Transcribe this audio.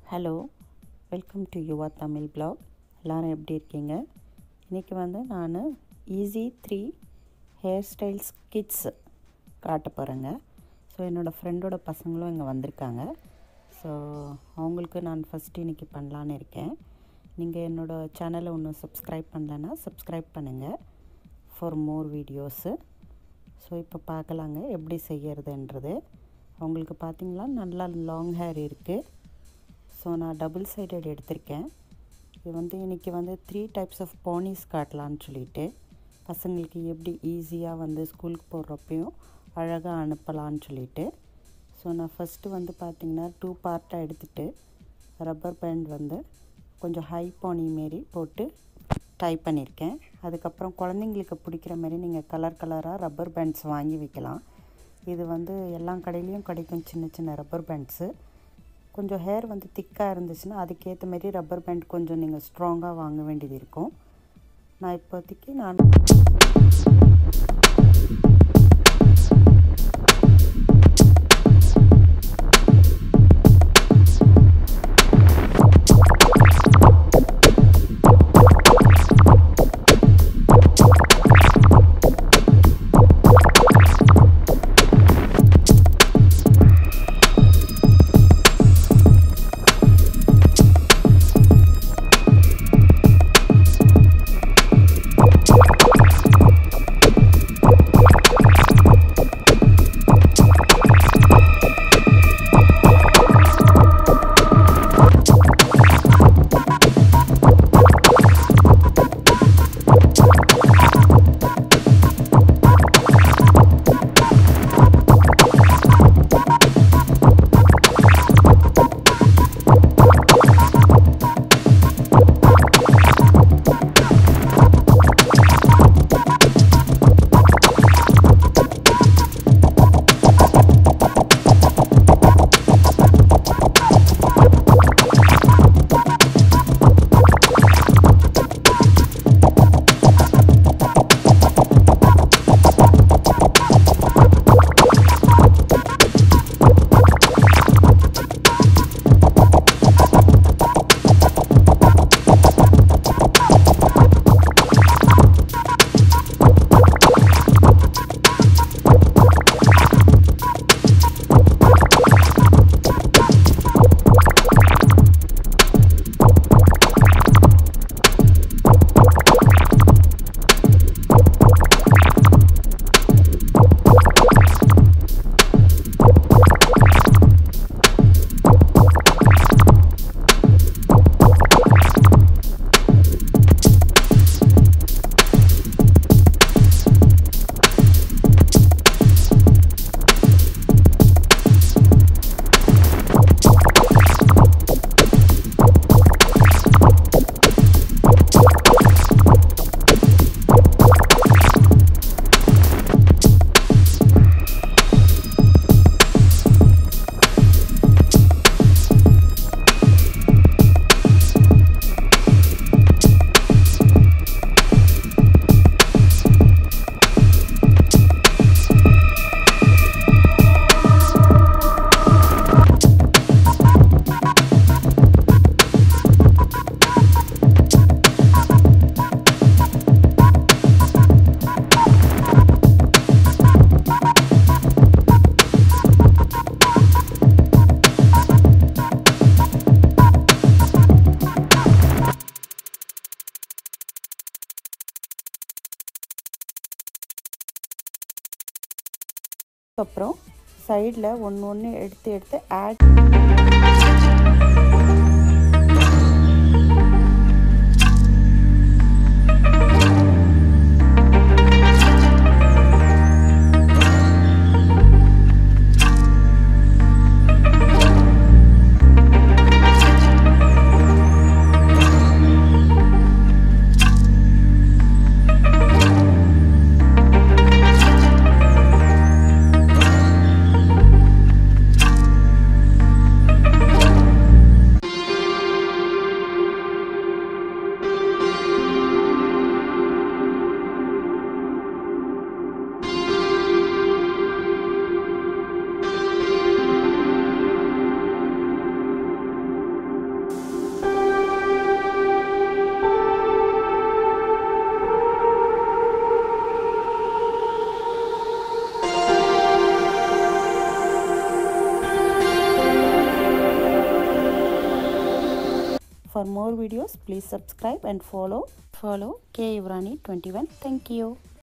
hello welcome to Yuva Tamil blog எல்லோரும் எப்படி இருக்கீங்க இன்றைக்கி வந்து நான் easy three hairstyles kids காட்ட போகிறேங்க ஸோ என்னோடய ஃப்ரெண்டோட பசங்களும் இங்கே வந்திருக்காங்க ஸோ அவங்களுக்கு நான் ஃபஸ்ட்டு இன்றைக்கி பண்ணலான்னு இருக்கேன் நீங்கள் என்னோடய சேனலை ஒன்றும் சப்ஸ்கிரைப் பண்ணலன்னா சப்ஸ்கிரைப் பண்ணுங்கள் ஃபார் மோர் வீடியோஸு ஸோ இப்போ பார்க்கலாங்க எப்படி செய்யறதுன்றது அவங்களுக்கு பார்த்திங்களா நல்லா லாங் ஹேர் இருக்குது ஸோ நான் டபுள் சைடட் எடுத்திருக்கேன் இது வந்து இன்றைக்கி வந்து த்ரீ டைப்ஸ் ஆஃப் போனிஸ் காட்டலான்னு சொல்லிட்டு பசங்களுக்கு எப்படி ஈஸியாக வந்து ஸ்கூலுக்கு போடுறப்பையும் அழகாக அனுப்பலான்னு சொல்லிட்டு ஸோ நான் ஃபஸ்ட்டு வந்து பார்த்திங்கன்னா டூ பார்ட்டாக எடுத்துகிட்டு ரப்பர் பேண்ட் வந்து கொஞ்சம் ஹை போனி மாரி போட்டு டை பண்ணியிருக்கேன் அதுக்கப்புறம் குழந்தைங்களுக்கு பிடிக்கிற மாதிரி நீங்கள் கலர் கலராக ரப்பர் பேண்ட்ஸ் வாங்கி வைக்கலாம் இது வந்து எல்லா கடையிலையும் கிடைக்கும் சின்ன சின்ன ரப்பர் பேண்ட்ஸு கொஞ்சம் ஹேர் வந்து திக்காக இருந்துச்சுன்னா அதுக்கேற்ற மாதிரி ரப்பர் பேண்ட் கொஞ்சம் நீங்கள் ஸ்ட்ராங்காக வாங்க வேண்டியது இருக்கும் நான் இப்போதைக்கு நான் அப்புறம் சைடில் ஒன்று ஒன்று எடுத்து எடுத்து add for more videos please subscribe and follow follow K Yuvarani twenty one thank you